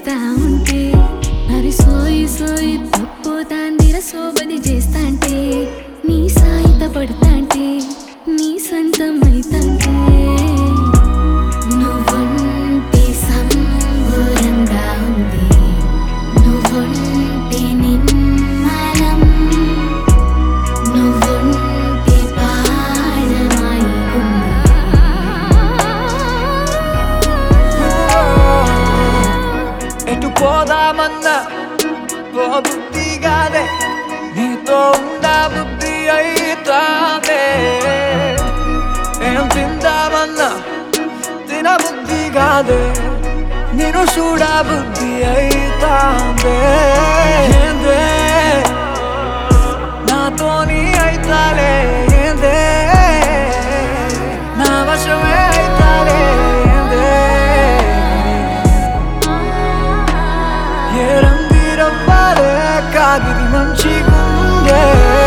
చూస్తా ఉంటే అరి సోయి సోయి పప్పు తాందిర సోబది చేస్తాంటే నీ సాయిత పడతాంటే నీ సొంతం అయితాంటే నువ్వంటే సంబురంగా ఉంది నువ్వుంటే నిమ్మలం నువ్వుంటే పాడమై ఎటు పోదామన్నా పోబుద్ధి కాదే నీతో ఉండా బుద్ధి అయితాదే ఏం తిందామన్నా తిన బుద్ధి కాదే నేను చూడా బుద్ధి అయితాందే ఏందే నాతోని అయితాలే ఏందే నా వశమే అయితాలే ఏందే ఏ రంగిరవ్వాలే కాగిరి మంచి గుండె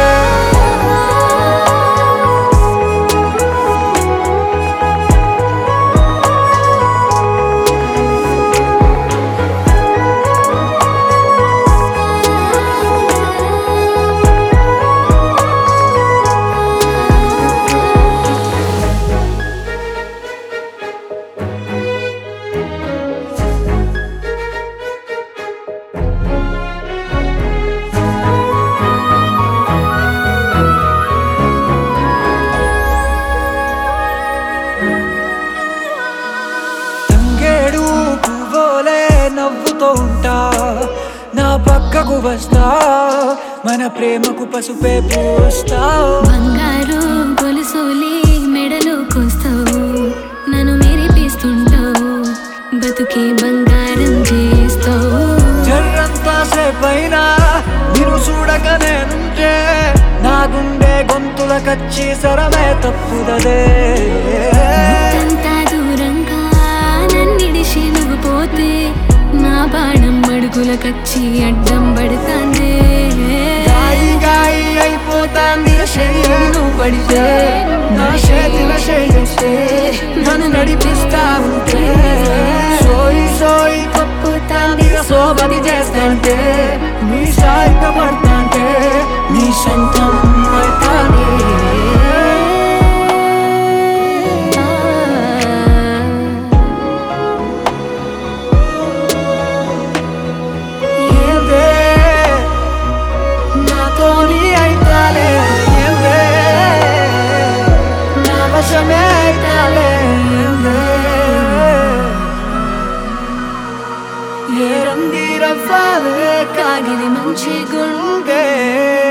తంగేడు పువ్వులే నవ్వుతూ ఉంటా నా పక్కకు వస్తా మన ప్రేమకు పసుపే పూస్తా బంగారు గొలుసులే మెడలో కోస్తావు నన్ను మెరిపిస్తుంటావు బతుకే బంగారం చేస్తావు జర్రంతా సేపైనా నిన్ను చూడక నేనుంటే నా గుండె గొంతుల కచ్చి సరమే తప్పుదదే అంతా దూరంగా నన్నిడిసి నువ్వు పోతే నా బాణం అడుగులకచ్చి అడ్డం పడుతాందే గాయి గాయి అయిపోతాంది శరీరం నువ్వు పడితే నా చేతిల చేస్తే నన్ను నడిపిస్తా ఉంటే సోయి సోయి తప్పుతాంది సోబది చేస్తాంటే నీ సాయిక పడతాంటే నీ సొంతం అవుతానే ఏందే నాతోని అయితాలే ఏందే నా వశమే అయితాలే ఏందే ఏ రంగిరవ్వాలే కాగిలి మంచి గుండె